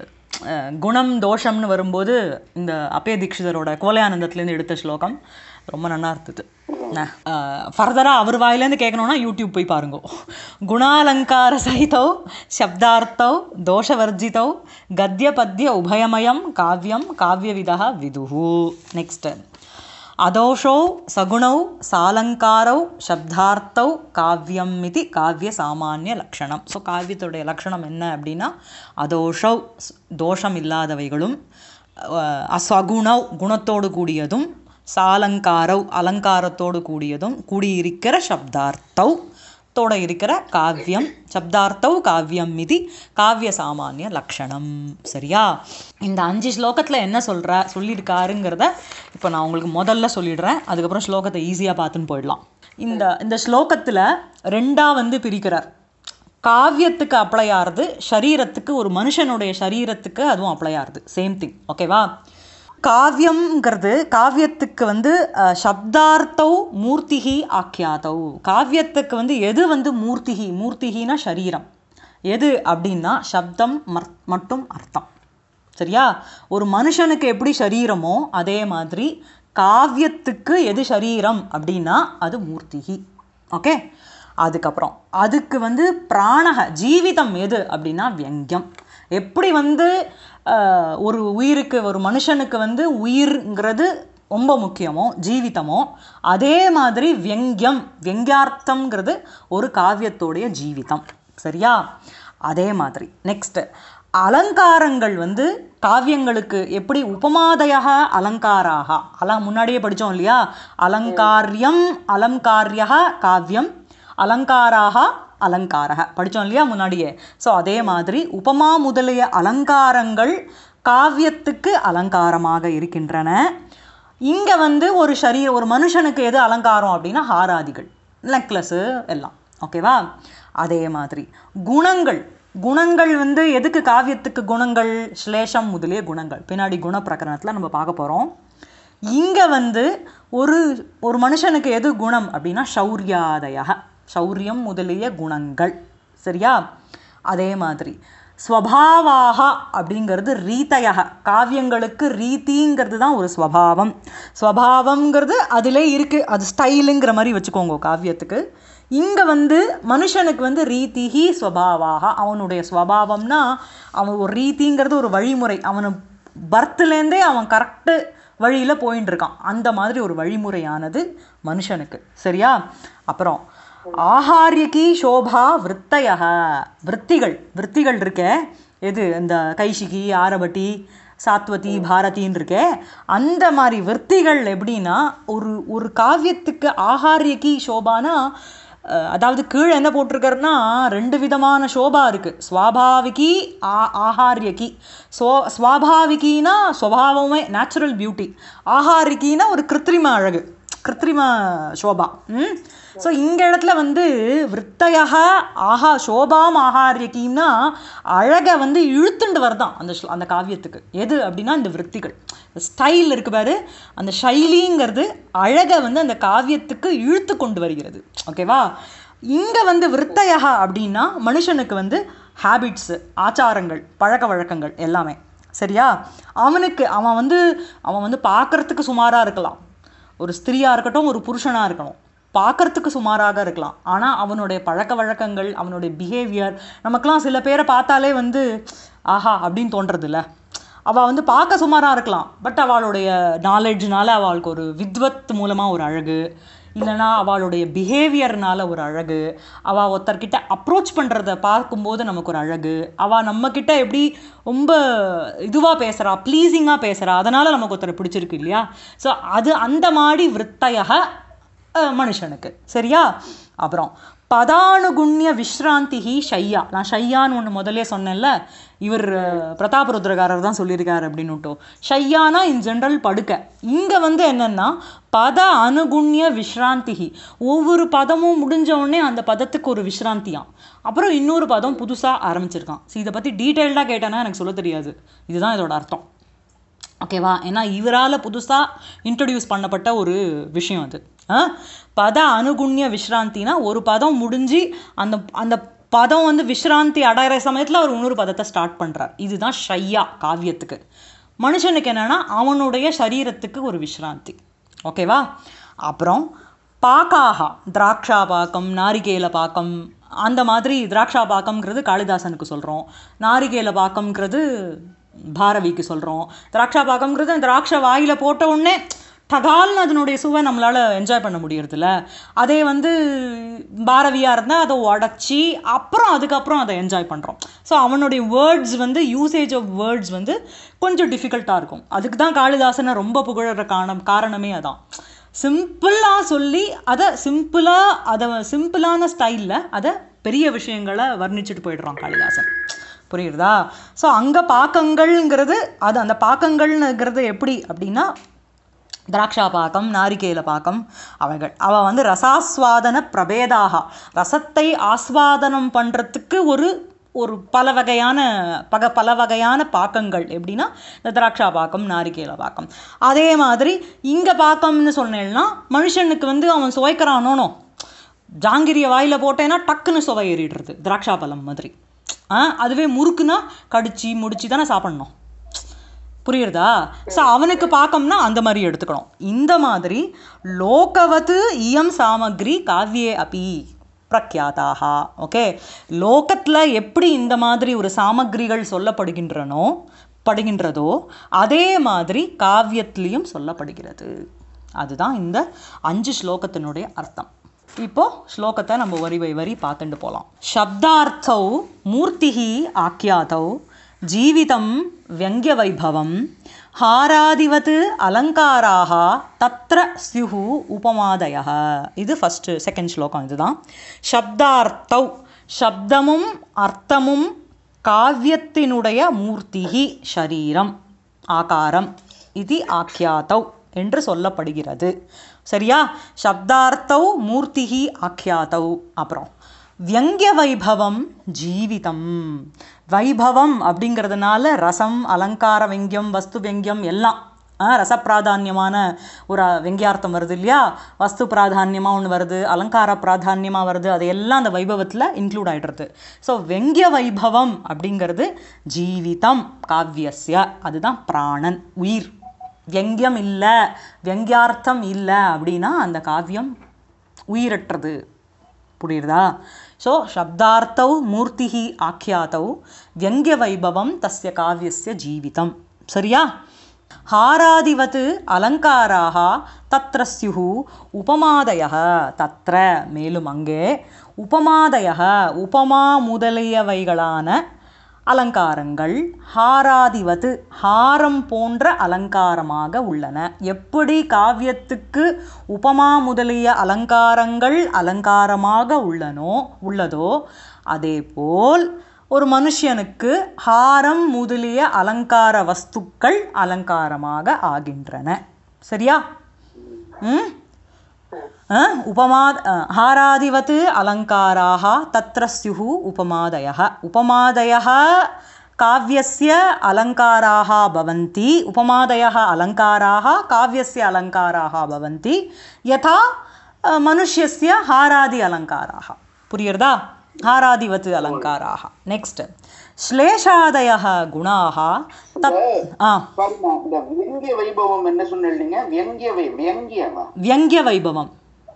Speaker 1: குணம் தோஷம்னு வரும்போது இந்த அப்பய தீக்ஷிதரோட கோலையானந்தத்துலேருந்து எடுத்த ஸ்லோகம் ரொம்ப நல்லா இருந்தது ஃபர்தராக அவர் வாயிலேருந்து கேட்கணுன்னா யூடியூப் போய் பாருங்க குணாலங்கார சகிதௌ சப்தார்த்தௌ தோஷவர்ஜிதௌ கத்ய பத்ய உபயமயம் காவியம் காவியவிதா விதுஹு நெக்ஸ்ட் அதோஷோ சகுணௌ சாலங்காரௌ சப்தார்த்தௌ காவியம் இது காவிய சாமானிய லக்ஷணம் ஸோ காவியத்துடைய லக்ஷணம் என்ன அப்படின்னா அதோஷௌ ஸ்- தோஷம் இல்லாதவைகளும் அஹ், அசகுணவ் குணத்தோடு கூடியதும் சாலங்காரவ் அலங்காரத்தோடு கூடியதும் கூடியிருக்கிற சப்தார்த்தௌ தோட இருக்கிற காவியம் சப்தார்த்தவ் காவியம் மிதி காவிய சாமானிய லக்ஷணம் சரியா இந்த அஞ்சு ஸ்லோகத்தில் என்ன சொல்ற சொல்லியிருக்காருங்கிறத இப்போ நான் உங்களுக்கு முதல்ல சொல்லிடுறேன் அதுக்கப்புறம் ஸ்லோகத்தை ஈஸியாக பார்த்துன்னு போயிடலாம் இந்த இந்த ஸ்லோகத்தில் ரெண்டா வந்து பிரிக்கிறார் காவியத்துக்கு அப்ளை ஆகுது சரீரத்துக்கு ஒரு மனுஷனுடைய சரீரத்துக்கு அதுவும் அப்ளை ஆகுது சேம் திங் ஓகேவா காவியம்ங்கிறது காவியத்துக்கு வந்து அஹ், சப்தார்த்தௌ மூர்த்திகி ஆக்கியாதௌ காவியத்துக்கு வந்து எது வந்து மூர்த்திகி மூர்த்திகினா சரீரம் எது அப்படின்னா சப்தம் மர்- மட்டும் அர்த்தம் சரியா ஒரு மனுஷனுக்கு எப்படி சரீரமோ அதே மாதிரி காவியத்துக்கு எது சரீரம் அப்படின்னா அது மூர்த்திகி ஓகே அதுக்கப்புறம் அதுக்கு வந்து பிராணக ஜீவிதம் எது அப்படின்னா வியங்கியம் எப்படி வந்து ஆஹ், ஒரு உயிருக்கு ஒரு மனுஷனுக்கு வந்து உயிர்ங்கிறது ரொம்ப முக்கியமோ ஜீவிதமோ அதே மாதிரி வியங்கியம் வியங்கியார்த்தம்ங்கிறது ஒரு காவியத்தோடைய ஜீவிதம் சரியா அதே மாதிரி நெக்ஸ்ட் அலங்காரங்கள் வந்து காவியங்களுக்கு எப்படி உபமாதயாக அலங்காராக அல முன்னாடியே படித்தோம் இல்லையா அலங்காரியம் அலங்காரியா காவியம் அலங்காராக அலங்காரக படித்தோம் இல்லையா முன்னாடியே ஸோ அதே மாதிரி உபமா முதலிய அலங்காரங்கள் காவியத்துக்கு அலங்காரமாக இருக்கின்றன இங்கே வந்து ஒரு சரீர ஒரு மனுஷனுக்கு எது அலங்காரம் அப்படின்னா ஹாராதிகள் நெக்லஸ்ஸு எல்லாம் ஓகேவா அதே மாதிரி குணங்கள் குணங்கள் வந்து எதுக்கு காவியத்துக்கு குணங்கள் ஸ்லேஷம் முதலிய குணங்கள் பின்னாடி குண பிரகரணத்தில் நம்ம பார்க்க போகிறோம் இங்கே வந்து ஒரு ஒரு மனுஷனுக்கு எது குணம் அப்படின்னா சௌரியாதய சௌரியம் முதலிய குணங்கள் சரியா அதே மாதிரி ஸ்வபாவாக அப்படிங்கிறது ரீதையாக காவியங்களுக்கு ரீதிங்கிறது தான் ஒரு ஸ்வபாவம் ஸ்வபாவம்ங்கிறது அதிலே இருக்குது அது ஸ்டைலுங்கிற மாதிரி வச்சுக்கோங்க காவியத்துக்கு இங்கே வந்து மனுஷனுக்கு வந்து ரீதிஹி ஸ்வபாவாக அவனுடைய ஸ்வபாவம்னா அவன் ஒரு ரீதிங்கிறது ஒரு வழிமுறை அவனு பர்த்லேருந்தே அவன் கரெக்டு வழியில் போயின்னு இருக்கான் அந்த மாதிரி ஒரு வழிமுறையானது மனுஷனுக்கு சரியா அப்புறம் ஆஹாரியகி சோபா விற்த்தய விற்த்திகள் விற்த்திகள் இருக்கே எது இந்த கைஷிகி ஆரபட்டி சாத்வதி பாரதின்னு இருக்கே அந்த மாதிரி விற்த்திகள் எப்படின்னா ஒரு ஒரு காவியத்துக்கு ஆஹாரியகி சோபானா அஹ், அதாவது கீழே என்ன போட்டிருக்காருன்னா ரெண்டு விதமான சோபா இருக்குது ஸ்வாபாவிகி ஆ ஆஹாரியகி சோ ஸ்வாபாவிகினா சுவாவமே நேச்சுரல் பியூட்டி ஆஹாரிக்கினா ஒரு கிருத்திரிம அழகு கிருத்திரிம சோபா ம் ஸோ இந்த இடத்துல வந்து விற்த்தையாக ஆஹா சோபாம் ஆஹாரியக்கின்னா அழகை வந்து இழுத்துண்டு வருதான் அந்த ஸ்ல- அந்த காவியத்துக்கு எது அப்படின்னா இந்த விற்த்திகள் ஸ்டைல் இருக்கு பாரு அந்த ஷைலிங்கிறது அழகை வந்து அந்த காவியத்துக்கு இழுத்து கொண்டு வருகிறது ஓகேவா இங்கே வந்து விற்த்தையாக அப்படின்னா மனுஷனுக்கு வந்து ஹேபிட்ஸு ஆச்சாரங்கள் பழக்க வழக்கங்கள் எல்லாமே சரியா அவனுக்கு அவன் வந்து அவன் வந்து பார்க்கறதுக்கு சுமாராக இருக்கலாம் ஒரு ஸ்திரியாக இருக்கட்டும் ஒரு புருஷனாக இருக்கணும் பார்க்கறதுக்கு சுமாராக இருக்கலாம் ஆனால் அவனுடைய பழக்க வழக்கங்கள் அவனுடைய பிஹேவியர் நமக்கெல்லாம் சில பேரை பார்த்தாலே வந்து ஆஹா அப்படின்னு தோன்றதில்ல அவள் வந்து பார்க்க சுமாராக இருக்கலாம் பட் அவளுடைய நாலேஜ்னால அவளுக்கு ஒரு வித்வத் மூலமாக ஒரு அழகு இல்லைன்னா அவளுடைய பிஹேவியர்னால ஒரு அழகு அவள் ஒருத்தர்கிட்ட அப்ரோச் பண்ணுறத பார்க்கும்போது நமக்கு ஒரு அழகு அவள் நம்மக்கிட்ட எப்படி ரொம்ப இதுவாக பேசுகிறா ப்ளீஸிங்காக பேசுகிறா அதனால் நமக்கு ஒருத்தரை பிடிச்சிருக்கு இல்லையா ஸோ அது அந்த மாதிரி விற்த்தையாக அஹ், மனுஷனுக்கு சரியா அப்புறம் பதானுகுண்ய விஸ்ராந்திஹி ஷையா நான் ஷையான்னு ஒன்று முதல்ல சொன்னேன்ல இவர் அஹ், பிரதாபருத்ரகாரர் தான் சொல்லியிருக்காரு அப்படின்னுட்டோ ஷையானா இன் ஜென்ரல் படுக்க இங்கே வந்து என்னன்னா பத அனுகுண்ய விஸ்ராந்திஹி ஒவ்வொரு பதமும் முடிஞ்ச உடனே அந்த பதத்துக்கு ஒரு விஸ்ராந்தியாம் அப்புறம் இன்னொரு பதம் புதுசாக ஆரம்பிச்சிருக்கான் ஸோ இதை பற்றி டீட்டெயில்டாக கேட்டேன்னா எனக்கு சொல்ல தெரியாது இதுதான் இதோட அர்த்தம் ஓகேவா ஏன்னா இவரால் புதுசாக இன்ட்ரடியூஸ் பண்ணப்பட்ட ஒரு விஷயம் அது ஆ? பத அனுகுண்ய விஸ்ராந்தினா ஒரு பதம் முடிஞ்சு அந்த அந்த பதம் வந்து விஸ்ராந்தி அடையிற சமயத்தில் அவர் இன்னொரு பதத்தை ஸ்டார்ட் பண்ணுறார் இதுதான் ஷையா காவியத்துக்கு மனுஷனுக்கு என்னன்னா அவனுடைய சரீரத்துக்கு ஒரு விஸ்ராந்தி ஓகேவா அப்புறம் பாக்காகா திராட்சா பாக்கம் நாரிகேல பாக்கம் அந்த மாதிரி திராட்சா பாக்கம்ங்கிறது காளிதாசனுக்கு சொல்கிறோம் நாரிகேல பாக்கம்ங்கிறது பாரவிக்கு சொல்கிறோம் திராட்சா பாக்கம்ங்கிறது அந்த திராட்சை வாயில் போட்ட உடனே டகால்னு அதனுடைய சுவை நம்மளால் என்ஜாய் பண்ண முடியறதில்ல அதே வந்து பாரதியாக இருந்தால் அதை உடச்சி அப்புறம் அதுக்கப்புறம் அதை என்ஜாய் பண்ணுறோம் ஸோ அவனுடைய வேர்ட்ஸ் வந்து யூசேஜ் ஆஃப் வேர்ட்ஸ் வந்து கொஞ்சம் டிஃபிகல்ட்டாக இருக்கும் அதுக்கு தான் காளிதாசனை ரொம்ப புகழற காரணம் காரணமே அதான் சிம்பிளாக சொல்லி அதை சிம்பிளாக அதை சிம்பிளான ஸ்டைலில் அதை பெரிய விஷயங்களை வர்ணிச்சுட்டு போயிடுறான் காளிதாசன் புரியுறதா ஸோ அங்கே பாக்கங்கள்ங்கிறது அது அந்த பாக்கங்கள்ங்கிறது எப்படி அப்படின்னா திராட்சா பாக்கம் நாரிகேல பாக்கம் அவைகள் அவ வந்து ரசாஸ்வாதன பிரபேதாக ரசத்தை ஆஸ்வாதனம் பண்ணுறதுக்கு ஒரு ஒரு பல வகையான பக பல வகையான பாக்கங்கள் எப்படின்னா இந்த திராட்சா பாக்கம் நாரிகேல பாக்கம் அதே மாதிரி இங்கே பாக்கம்னு சொன்னேன்னா மனுஷனுக்கு வந்து அவன் சுவைக்கிறானோனோ ஜாங்கிரிய வாயில் போட்டேன்னா டக்குன்னு சுவை ஏறிடுறது திராட்சா பழம் மாதிரி ஆ அதுவே முறுக்குனா கடிச்சு முடிச்சு தானே சாப்பிட்ணும் புரியுறதா ஸோ அவனுக்கு பார்க்கம்னா அந்த மாதிரி எடுத்துக்கணும் இந்த மாதிரி லோகவத்து இயம் சாமக்ரி காவியே அபி பிரக்யாதாக ஓகே லோகத்தில் எப்படி இந்த மாதிரி ஒரு சாமக்ரிகள் சொல்லப்படுகின்றனோ படுகின்றதோ அதே மாதிரி காவியத்திலையும் சொல்லப்படுகிறது அதுதான் இந்த அஞ்சு ஸ்லோகத்தினுடைய அர்த்தம் இப்போ ஸ்லோகத்தை நம்ம வரி பை வரி பார்த்துட்டு போகலாம் சப்தார்த்தௌ மூர்த்திஹி ஆக்கியாதௌ ஜீவிதம் व्यङ्ग्यवैभवं हारादिवत् अलङ्काराः तत्र स्युः उपमादयः இது ஃபஸ்ட்டு செகண்ட் ஸ்லோகம் இதுதான் சப்தார்த்தௌ சப்தமும் அர்த்தமும் காவியத்தினுடைய மூர்த்திகி ஷரீரம் ஆகாரம் இது ஆக்கியாத்தௌ என்று சொல்லப்படுகிறது சரியா சப்தார்த்தௌ மூர்த்திகி ஆக்கியாத்தௌ அப்புறம் வியங்கிய வைபவம் ஜீவிதம் வைபவம் அப்படிங்கிறதுனால ரசம் அலங்கார வெங்கியம் வஸ்து வெங்கியம் எல்லாம் ஆ, ரசப்பிராதான்யமான ஒரு வெங்கியார்த்தம் வருது இல்லையா வஸ்து பிராதான்யமாக ஒன்று வருது அலங்கார பிராதான்யமாக வருது அது எல்லாம் அந்த வைபவத்தில் இன்க்ளூட் ஆயிடுறது ஸோ வெங்கிய வைபவம் அப்படிங்கிறது ஜீவிதம் காவியஸ்ய அதுதான் பிராணன் உயிர் வெங்கியம் இல்லை வெங்கியார்த்தம் இல்லை அப்படின்னா அந்த காவியம் உயிரற்றது புரியுறதா ஸோ சப்தார்த்தௌ மூர்த்திஹி ஆக்கியாத்தௌ வியங்கிய வைபவம் தஸ்ய காவியஸ்ய ஜீவிதம் சரியா ஹாராதிவத் அலங்காராக தத்ர ஸ்யுः உபமாதயः தத்ர மேலும் அங்கே உபமாதயः உபமா முதலியவைகளான அலங்காரங்கள் ஹாராதிவது ஹாரம் போன்ற அலங்காரமாக உள்ளன எப்படி காவியத்துக்கு உபமா முதலிய அலங்காரங்கள் அலங்காரமாக உள்ளனோ உள்ளதோ அதேபோல் ஒரு மனுஷனுக்கு ஹாரம் முதலிய அலங்கார வஸ்துக்கள் அலங்காரமாக ஆகின்றன சரியா ம் अ, उपमा अ, हारादिवत् अलङ्काराः तत्र स्युः उपमादयः उपमादयः काव्यस्य अलङ्काराः भवन्ति उपमादयः अलङ्काराः काव्यस्य अलङ्काराः भवन्ति यथा अ, मनुष्यस्य हारादि अलङ्काराः पुर्यर्दा हारादिवत् अलङ्काराः नेक्स्ट् श्लेषादयः गुणाः तत् आ
Speaker 2: பாருங்க இந்த வியங்கிய வைபவம் என்ன சொன்னீங்க வியங்கிய வை வியங்கியவா
Speaker 1: व्यङ्ग्यवैभवं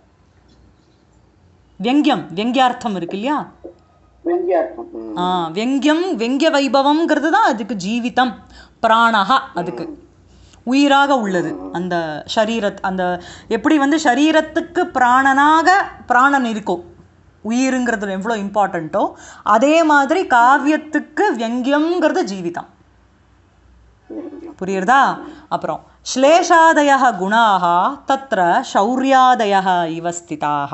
Speaker 1: व्यङ्ग्यं व्यङ्ग्यार्थம் இருக்கு இல்லையா
Speaker 2: வியங்கியார்த்தம் ம்.
Speaker 1: ஆ வெங்கியம் வெங்கிய வைபவம்ங்கிறது தான் அதுக்கு ஜீவிதம் பிராணஹா அதுக்கு உயிராக உள்ளது அந்த ஷரீரத் அந்த எப்படி வந்து ஷரீரத்துக்கு பிராணனாக பிராணன் இருக்கும் உயிருங்கிறது எவ்வளோ இம்பார்ட்டண்ட்டோ அதே மாதிரி காவியத்துக்கு வெங்கியம்ங்கிறது ஜீவிதம் புரியுறதா அப்புறம் श्लेषादयः गुणाः तत्र शौर्यादयः इव स्थिताः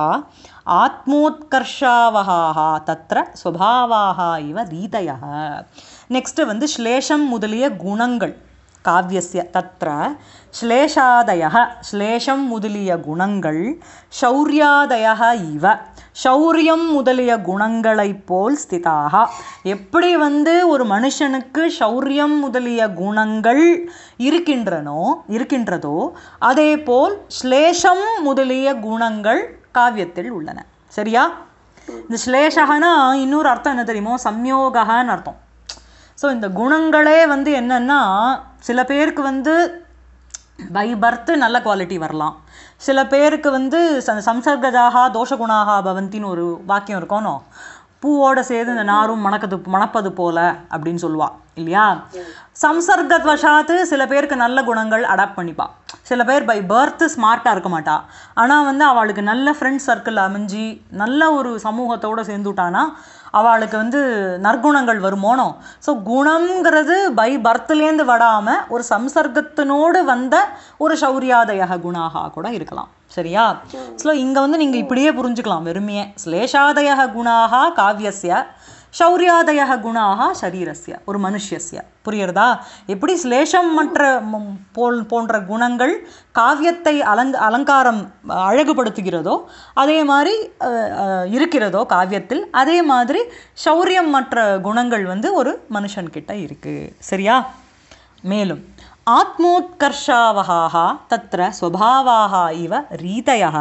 Speaker 1: ஆத்மோத்கர்ஷாவகாக தத்ர ஸ்வபாவாக இவ ரீதயः நெக்ஸ்ட் வந்து ஸ்லேஷம் முதலிய குணங்கள் காவியஸ்ய தத்ர ஸ்லேஷாதய ஸ்லேஷம் முதலிய குணங்கள் ஷௌர்யாதய இவ ஷௌரியம் முதலிய குணங்களைப் போல் ஸ்திதாக எப்படி வந்து ஒரு மனுஷனுக்கு ஷௌரியம் முதலிய குணங்கள் இருக்கின்றனோ இருக்கின்றதோ அதே போல் ஸ்லேஷம் முதலிய குணங்கள் காவியத்தில் உள்ளன சரியா இந்த ஸ்லேஷகனா இன்னொரு அர்த்தம் என்ன தெரியுமோ சம்யோகன்னு அர்த்தம் ஸோ இந்த குணங்களே வந்து என்னன்னா சில பேருக்கு வந்து பை பர்த் நல்ல குவாலிட்டி வரலாம் சில பேருக்கு வந்து ச- சம்சர்கஜாகா தோஷகுணாகா பவந்தின்னு ஒரு வாக்கியம் இருக்கணும் பூவோட சேர்ந்து இந்த நாரும் மணக்கது மணப்பது போல அப்படின்னு சொல்லுவா இல்லையா சம்சர்கத்வசாத்து சில பேருக்கு நல்ல குணங்கள் அடாப்ட் பண்ணிப்பா சில பேர் பை பர்த் ஸ்மார்ட்டாக இருக்க மாட்டா ஆனால் வந்து அவளுக்கு நல்ல ஃப்ரெண்ட்ஸ் சர்க்கிள் அமைஞ்சு நல்ல ஒரு சமூகத்தோட சேர்ந்துட்டானா அவளுக்கு வந்து நற்குணங்கள் வருமோனோ ஸோ குணம்ங்கிறது பை பர்த்லேருந்து வடாமல் ஒரு சம்சர்க்கத்தினோடு வந்த ஒரு சௌரியாதய குணாகா கூட இருக்கலாம் சரியா ஸோ இங்கே வந்து நீங்கள் இப்படியே புரிஞ்சுக்கலாம் வெறுமையே ஸ்லேஷாதய குணாக காவியஸ்ய சௌரியாதய குணாக சரீரஸ்ய ஒரு மனுஷ்யஸ்ய புரியுறதா எப்படி ஸ்லேஷம் மற்ற ம், போல் போன்ற குணங்கள் காவியத்தை அலங்க அலங்காரம் அழகுபடுத்துகிறதோ அதே மாதிரி அஹ், அஹ், இருக்கிறதோ காவியத்தில் அதே மாதிரி சௌரியம் மற்ற குணங்கள் வந்து ஒரு மனுஷன்கிட்ட இருக்கு சரியா மேலும் ஆத்மோத்கர்ஷாவகாக தத்திர ஸ்வபாவாக இவ ரீதயः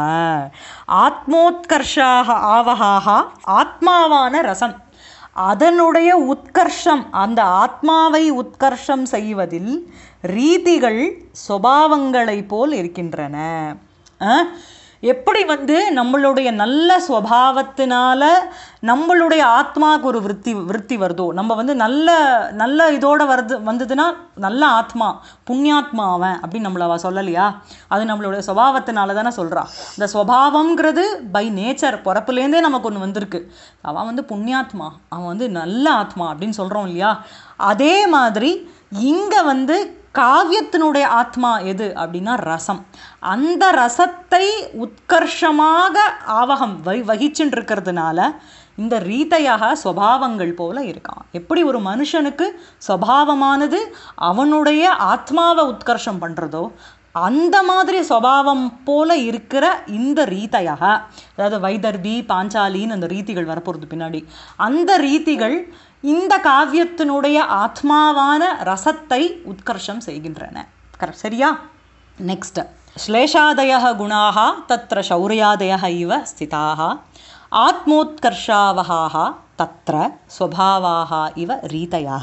Speaker 1: ஆத்மோத்கர்ஷாக ஆவகாக ஆத்மாவான ரசம் அதனுடைய உத்கர்ஷம் அந்த ஆத்மாவை உத்கர்ஷம் செய்வதில் ரீதிகள் சுபாவங்களைப் போல் இருக்கின்றன அஹ்? எப்படி வந்து நம்மளுடைய நல்ல ஸ்வபாவத்தினால நம்மளுடைய ஆத்மாவுக்கு ஒரு விருத்தி விருத்தி வருதோ நம்ம வந்து நல்ல நல்ல இதோட வருது வந்ததுன்னா நல்ல ஆத்மா புண்ணியாத்மா அவன் அப்படின்னு நம்மள அவ சொல்லலையா அது நம்மளுடைய சுபாவத்தினால தானே சொல்றா இந்த ஸ்வபாவம்ங்கிறது பை நேச்சர் பிறப்புலேருந்தே நமக்கு ஒன்று வந்திருக்கு அவன் வந்து புண்ணியாத்மா அவன் வந்து நல்ல ஆத்மா அப்படின்னு சொல்றோம் இல்லையா அதே மாதிரி இங்க வந்து காவியத்தினுடைய ஆத்மா எது அப்படின்னா ரசம் அந்த ரசத்தை உத்கர்ஷமாக ஆவகம் வகி வகிச்சுட்டு இருக்கிறதுனால இந்த ரீதையாக சுவாவங்கள் போல இருக்கான் எப்படி ஒரு மனுஷனுக்கு சுவாவமானது அவனுடைய ஆத்மாவை உத்கர்ஷம் பண்ணுறதோ அந்த மாதிரி சுவாவம் போல இருக்கிற இந்த ரீதையாக அதாவது வைதர்பி பாஞ்சாலின்னு அந்த ரீதிகள் வரப்போகிறது பின்னாடி அந்த ரீதிகள் இந்த காவியத்தினுடைய ஆத்மாவான ரசத்தை உத்கர்ஷம் செய்கின்றன கரெக்ட் சரியா நெக்ஸ்ட் श्लेषादयः गुणाः तत्र शौर्यादयः इव स्थिताः आत्मोत्कर्षावहाः तत्र स्वभावाः इव रीतयः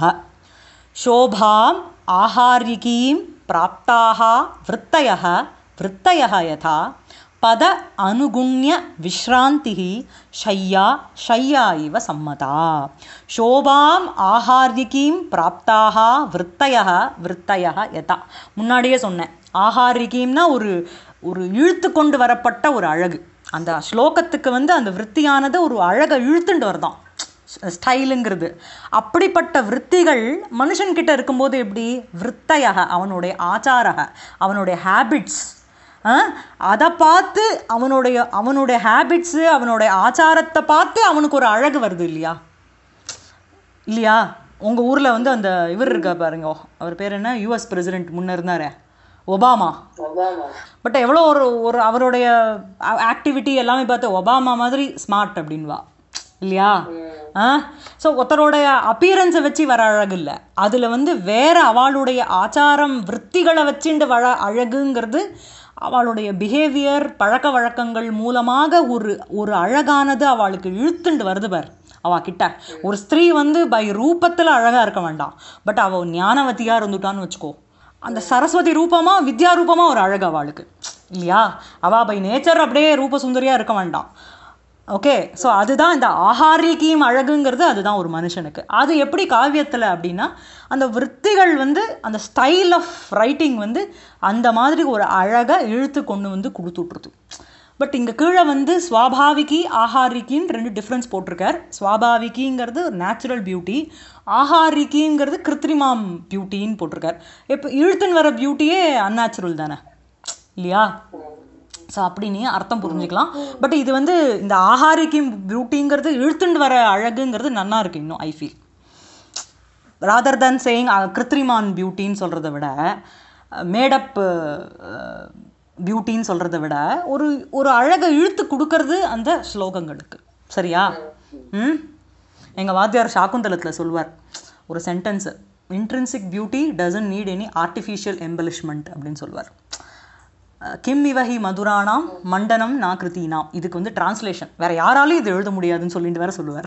Speaker 1: शोभाम् आहार्यिकीं प्राप्ताः वृत्तयः वृत्तयः यथा पद अनुगुण्य विश्रान्तिः शय्या शय्या इव सम्मता शोभाम् ஆஹார்யிகீம் பிராப்தாக விற்த்தயः விற்த்தயः யதா முன்னாடியே சொன்னேன் ஆஹாரிகீம்னா ஒரு ஒரு இழுத்து கொண்டு வரப்பட்ட ஒரு அழகு அந்த ஸ்லோகத்துக்கு வந்து அந்த விற்த்தியானது ஒரு அழகை இழுத்துண்டு வருதான் ஸ்டைலுங்கிறது அப்படிப்பட்ட விற்த்திகள் மனுஷன்கிட்ட இருக்கும்போது எப்படி விற்த்தையக அவனுடைய ஆச்சாரக அவனுடைய ஹேபிட்ஸ் அதை பார்த்து அவனுடைய அவனுடைய ஹேபிட்ஸு அவனுடைய ஆச்சாரத்தை பார்த்து அவனுக்கு ஒரு அழகு வருது இல்லையா இல்லையா உங்கள் ஊரில் வந்து அந்த இவர் இருக்கா பாருங்க அவர் பேர் என்ன யூஎஸ் பிரசிடென்ட் முன்ன இருந்தாரே ஒபாமா பட் எவ்வளோ ஒரு ஒரு அவருடைய ஆக்டிவிட்டி எல்லாமே பார்த்து ஒபாமா மாதிரி ஸ்மார்ட் அப்படின்வா இல்லையா ஆ ஸோ ஒருத்தரோடைய அப்பியரன்ஸை வச்சு வர அழகு இல்லை அதில் வந்து வேற அவளுடைய ஆச்சாரம் விற்த்திகளை வச்சுண்டு வர அழகுங்கிறது அவளுடைய பிஹேவியர் பழக்க வழக்கங்கள் மூலமாக ஒரு ஒரு அழகானது அவளுக்கு இழுத்துண்டு வருது பார் அவ கிட்ட ஒரு ஸ்திரீ வந்து பை ரூபத்தில் அழகாக இருக்க வேண்டாம் பட் அவள் ஞானவதியாக இருந்துட்டான்னு வச்சுக்கோ அந்த சரஸ்வதி ரூபமாக வித்யா ரூபமாக ஒரு அழகு அவளுக்கு இல்லையா அவள் பை நேச்சர் அப்படியே ரூப சுந்தரியாக இருக்க வேண்டாம் ஓகே ஸோ அதுதான் இந்த ஆஹாரிக்கீம் அழகுங்கிறது அதுதான் ஒரு மனுஷனுக்கு அது எப்படி காவியத்தில் அப்படின்னா அந்த விற்த்திகள் வந்து அந்த ஸ்டைல் ஆஃப் ரைட்டிங் வந்து அந்த மாதிரி ஒரு அழகை இழுத்து கொண்டு வந்து கொடுத்துட்ருது பட் இங்கே கீழே வந்து ஸ்வாபாவிகி ஆஹாரிக்கின்னு ரெண்டு டிஃப்ரென்ஸ் போட்டிருக்கார் ஸ்வாபாவிகிங்கிறது நேச்சுரல் பியூட்டி ஆஹாரிக்கிங்கிறது கிருத்ரிமாம் பியூட்டின்னு போட்டிருக்கார் இப்போ இழுத்துன்னு வர பியூட்டியே அந்நேச்சுரல் தானே இல்லையா ஸோ அப்படின்னு அர்த்தம் புரிஞ்சுக்கலாம் பட் இது வந்து இந்த ஆஹாரிக்கு பியூட்டிங்கிறது இழுத்துண்டு வர அழகுங்கிறது நன்னா இருக்கு இன்னும் I feel rather than saying கிருத்ரிமான் பியூட்டின்னு சொல்கிறத விட மேடப் பியூட்டின்னு சொல்கிறத விட ஒரு ஒரு அழகை இழுத்து கொடுக்கறது அந்த ஸ்லோகங்களுக்கு சரியா ம் எங்கள் வாத்தியார் சாக்குந்தலத்தில் சொல்வார் ஒரு sentence intrinsic beauty doesn't need any artificial embellishment அப்படின்னு சொல்வார் கிம் இவஹி மதுரானாம் மண்டனம் நா கிருத்தீனாம் இதுக்கு வந்து டிரான்ஸ்லேஷன் வேற யாராலையும் இது எழுத முடியாதுன்னு சொல்லிட்டு வேற சொல்லுவார்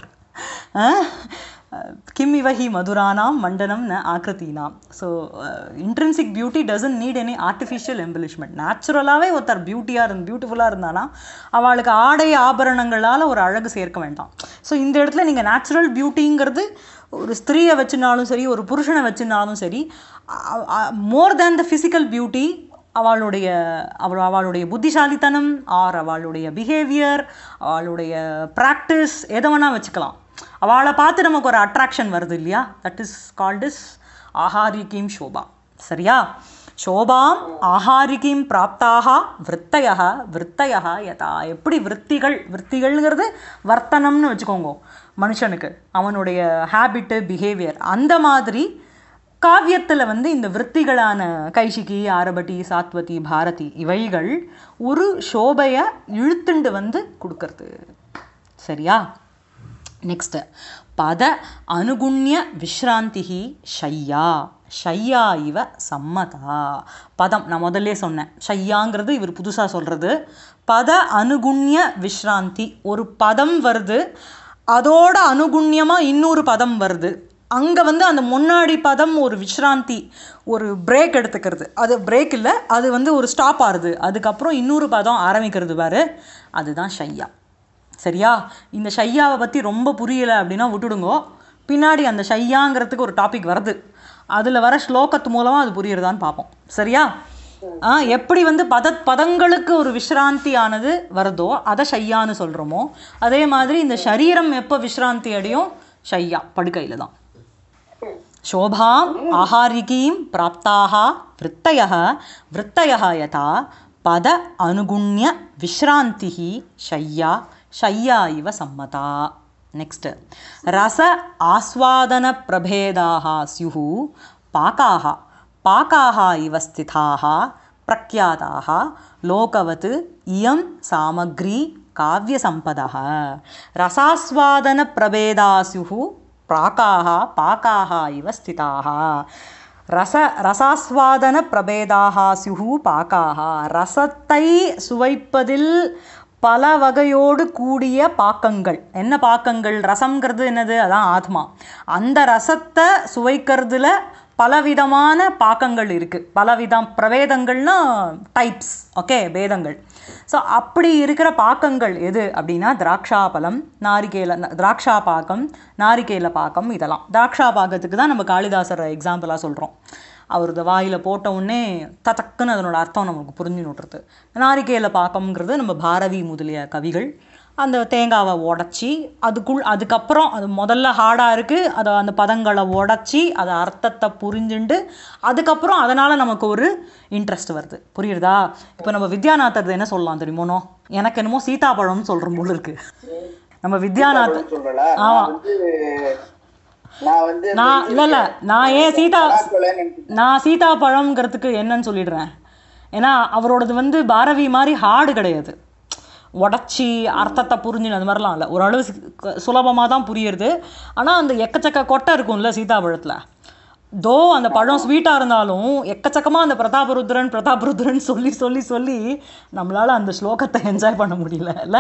Speaker 1: கிம் இவஹி மதுரானாம் மண்டனம் ந ஆக்கிருத்தீனாம் so intrinsic beauty doesn't need any artificial embellishment நேச்சுரலாகவே ஒருத்தர் பியூட்டியாக இருந்து பியூட்டிஃபுல்லாக இருந்தானா அவளுக்கு ஆடை ஆபரணங்களால் ஒரு அழகு சேர்க்க வேண்டாம் ஸோ இந்த இடத்துல நீங்கள் நேச்சுரல் பியூட்டிங்கிறது ஒரு ஸ்திரீயை வச்சுனாலும் சரி ஒரு புருஷனை வச்சுனாலும் சரி மோர் தேன் த ஃபிசிக்கல் பியூட்டி அவளுடைய அவள் அவளுடைய புத்திசாலித்தனம் ஆர் அவளுடைய பிஹேவியர் அவளுடைய ப்ராக்டிஸ் எதை வேணால் வச்சுக்கலாம் அவளை பார்த்து நமக்கு ஒரு அட்ராக்ஷன் வருது இல்லையா தட் இஸ் கால்ட் இஸ் ஆஹாரிகீம் சோபா சரியா சோபாம் ஆஹாரிகீம் பிராப்தாக விற்த்தய விற்த்தய யதா எப்படி விற்த்திகள் விற்த்திகள்ங்கிறது வர்த்தனம்னு வச்சுக்கோங்க மனுஷனுக்கு அவனுடைய ஹேபிட்டு பிஹேவியர் அந்த மாதிரி காவியத்தில் வந்து இந்த விற்த்திகளான கைஷிகி ஆரபட்டி சாத்வதி பாரதி இவைகள் ஒரு சோபையை இழுத்துண்டு வந்து கொடுக்கறது சரியா நெக்ஸ்ட் பத அனுகுண்ய விஸ்ராந்தி ஷையா ஷையா இவ சம்மதா பதம் நான் முதல்ல சொன்னேன் ஷையாங்கிறது இவர் புதுசாக சொல்கிறது பத அனுகுண்ய விஸ்ராந்தி ஒரு பதம் வருது அதோட அனுகுண்யமாக இன்னொரு பதம் வருது அங்கே வந்து அந்த முன்னாடி பதம் ஒரு விஸ்ராந்தி ஒரு பிரேக் எடுத்துக்கிறது அது பிரேக் இல்லை அது வந்து ஒரு ஸ்டாப் ஆகுது அதுக்கப்புறம் இன்னொரு பதம் ஆரம்பிக்கிறது பாரு அதுதான் ஷையா சரியா இந்த ஷையாவை பற்றி ரொம்ப புரியலை அப்படின்னா விட்டுடுங்கோ பின்னாடி அந்த ஷையாங்கிறதுக்கு ஒரு டாபிக் வருது அதில் வர ஸ்லோகத்து மூலமாக அது புரியுறதான்னு பார்ப்போம் சரியா ஆ எப்படி வந்து பத பதங்களுக்கு ஒரு விஸ்ராந்தி ஆனது வருதோ அதை ஷையான்னு சொல்கிறோமோ அதே மாதிரி இந்த சரீரம் எப்போ விஸ்ராந்தி அடையும் ஷையா படுக்கையில் தான் शोभाम् आहारिकीं प्राप्ताः वृत्तयः वृत्तयः यथा पद अनुगुण्य विश्रान्तिः शय्या शय्या इव सम्मता நெக்ஸ்ட் ரச ஆஸ்வாதன பிரபேதாக ஸ்யுः பாக்காக பாக்காக இவ ஸ்திதாக பிரக்யாதாக லோகவத் இயம் சாமக்ரி காவியசம்பதः ரசாஸ்வாதன பிரபேதா ஸ்யுः प्राकाः पाकाः इव स्थिताः ரச ரசாஸ்வாதன பிரபேதாக ஸ்யுः பாக்காக ரசத்தை சுவைப்பதில் பல வகையோடு கூடிய பாக்கங்கள் என்ன பாக்கங்கள் ரசம்ங்கிறது என்னது அதான் ஆத்மா அந்த ரசத்தை சுவைக்கிறதுல பலவிதமான பாக்கங்கள் இருக்குது பலவிதம் பிரவேதங்கள்னா டைப்ஸ் ஓகே பேதங்கள் ஸோ அப்படி இருக்கிற பாக்கங்கள் எது அப்படின்னா திராட்சாபலம் நாரிகேல திராட்சா பாக்கம் நாரிகேல பாக்கம் இதெல்லாம் திராட்சா பாக்கத்துக்கு தான் நம்ம காளிதாசர் எக்ஸாம்பிளாக சொல்கிறோம் அவர் இந்த வாயில் போட்ட உடனே தத்தக்குன்னு அதனோட அர்த்தம் நமக்கு புரிஞ்சு நோட்டுறது நாரிகேல பாக்கம்ங்கிறது நம்ம பாரதி முதலிய கவிகள் அந்த தேங்காவை உடச்சி அதுக்குள் அதுக்கப்புறம் அது முதல்ல ஹார்டாக இருக்குது அதை அந்த பதங்களை உடச்சி அதை அர்த்தத்தை புரிஞ்சுண்டு அதுக்கப்புறம் அதனால் நமக்கு ஒரு இன்ட்ரெஸ்ட் வருது புரியுறதா இப்போ நம்ம வித்யாநாதர் என்ன சொல்லலாம் தெரியுமோனோ எனக்கு என்னமோ சீதாப்பழம்னு சொல்கிற போல இருக்கு நம்ம வித்யாநாதர்
Speaker 2: சொல்றல நான் வந்து நான் வந்து
Speaker 1: நான் இல்லை இல்லை நான் ஏன் சீதா
Speaker 2: பலாக்கொலைன்னு நினைச்சிட்டு
Speaker 1: நான் சீதாப்பழம்ங்கிறதுக்கு என்னன்னு சொல்லிடுறேன் ஏன்னா அவரோடது வந்து பாரதி மாதிரி ஹார்டு கிடையாது உடச்சி அர்த்தத்தை புரிஞ்சுன்னு அது மாதிரிலாம் இல்லை ஓரளவு சுலபமாக தான் புரியுறது ஆனால் அந்த எக்கச்சக்க கொட்டை இருக்கும்ல சீதாப்பழத்தில் தோ அந்த பழம் ஸ்வீட்டாக இருந்தாலும் எக்கச்சக்கமாக அந்த பிரதாபருத்ரன் பிரதாபருத்ரன் சொல்லி சொல்லி சொல்லி நம்மளால் அந்த ஸ்லோகத்தை என்ஜாய் பண்ண முடியல இல்லை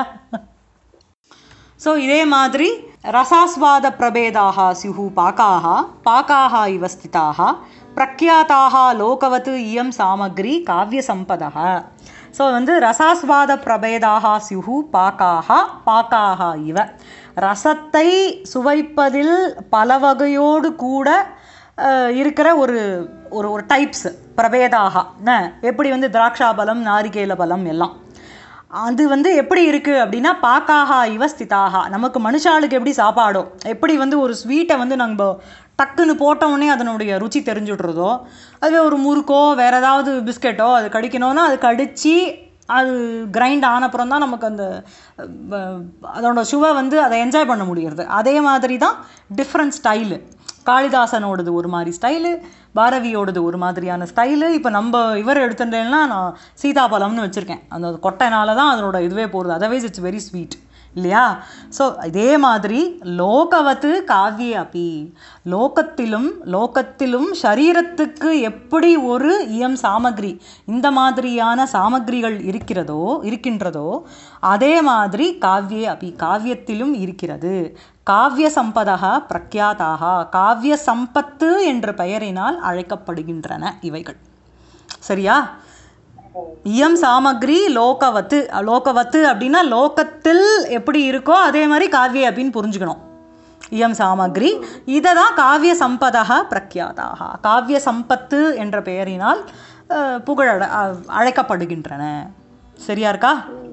Speaker 1: ஸோ இதே மாதிரி ரசாஸ்வாத பிரபேதாக ஸ்யுः பாக்காக பாக்காக இவ ஸ்திதாக பிரக்யாத்தாக லோகவத் இயம் சாமக்ரி காவியசம்பதः ஸோ வந்து ரசாஸ்வாத பிரபேதாக ஸ்யுः பாக்காக பாக்காக இவ ரசத்தை சுவைப்பதில் பல வகையோடு கூட அஹ், இருக்கிற ஒரு ஒரு ஒரு டைப்ஸ் பிரபேதாக என்ன எப்படி வந்து திராட்சா பலம் நாரிகேல பலம் எல்லாம் அது வந்து எப்படி இருக்குது அப்படின்னா பாக்காக இவ ஸ்திதாக நமக்கு மனுஷாளுக்கு எப்படி சாப்பாடோ எப்படி வந்து ஒரு ஸ்வீட்டை வந்து நம்ம டக்குன்னு போட்ட உடனே அதனுடைய ருச்சி தெரிஞ்சுடுறதோ அதுவே ஒரு முறுக்கோ வேறு ஏதாவது பிஸ்கெட்டோ அது கடிக்கணும்னா அது கடிச்சு அது கிரைண்ட் ஆனப்புறம் தான் நமக்கு அந்த அஹ், அதோட சுவை வந்து அதை என்ஜாய் பண்ண முடியறது அதே மாதிரி தான் டிஃப்ரெண்ட் ஸ்டைலு காளிதாசனோடது ஒரு மாதிரி ஸ்டைலு பாரதியோடது ஒரு மாதிரியான ஸ்டைலு இப்போ நம்ம இவர் எடுத்துட்டேன்னா நான் சீதாபலம்னு வச்சுருக்கேன் அந்த கொட்டைனால தான் அதனோட இதுவே போகிறது அதர்வைஸ் இட்ஸ் வெரி ஸ்வீட் இல்லையா ஸோ இதே மாதிரி லோகவத்து காவிய அப்பி லோகத்திலும் லோகத்திலும் சரீரத்துக்கு எப்படி ஒரு இயம் சாமக்ரி இந்த மாதிரியான சாமக்ரிகள் இருக்கிறதோ இருக்கின்றதோ அதே மாதிரி காவிய அப்பி காவியத்திலும் இருக்கிறது காவிய சம்பதா பிரக்யாதாக காவிய சம்பத்து என்ற பெயரினால் அழைக்கப்படுகின்றன இவைகள் சரியா இயம் சாமக்ரி லோகவத்து லோகவத்து அப்படின்னா லோகத்தில் எப்படி இருக்கோ அதே மாதிரி காவிய அப்படின்னு புரிஞ்சுக்கணும் இயம் சாமக்ரி இதை தான் காவிய சம்பதா பிரக்யாதாக காவிய சம்பத்து என்ற பெயரினால் அஹ், புகழ அஹ், அழைக்கப்படுகின்றன சரியா இருக்கா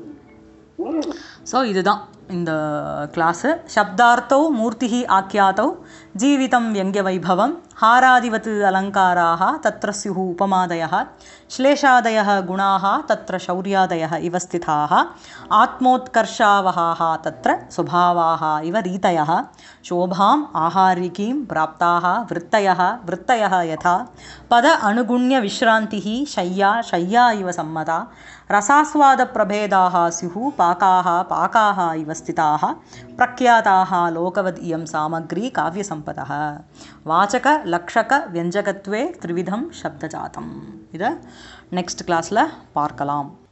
Speaker 1: ஸோ இதுதான் இந்த கிளாஸு சப்தார்த்தௌ மூர்த்திः ஆக்கியாத்தௌ ஜீவிதம் व्यङ्ग्यवैभवं हारादिवत् अलङ्काराः तत्र स्युः उपमादयः श्लेषादयः गुणाः तत्र शौर्यादयः इव स्थिताः आत्मोत्कर्षावहाः तत्र स्वभावाः इव रीतयः शोभाम् आहारिकीं प्राप्ताः वृत्तयः वृत्तयः यथा पद अनुगुण्यविश्रान्तिः शय्या शय्या इव सम्मता रसास्वादप्रभेदाः स्युः पाकाः पाकाः इव स्थिताः प्रख्याताः लोकवद् इयं सामग्री काव्यसम्पदः वाचकलक्षकव्यञ्जकत्वे त्रिविधं शब्दजातम् इद नेक्स्ट् क्लाஸில் பார்க்கலாம்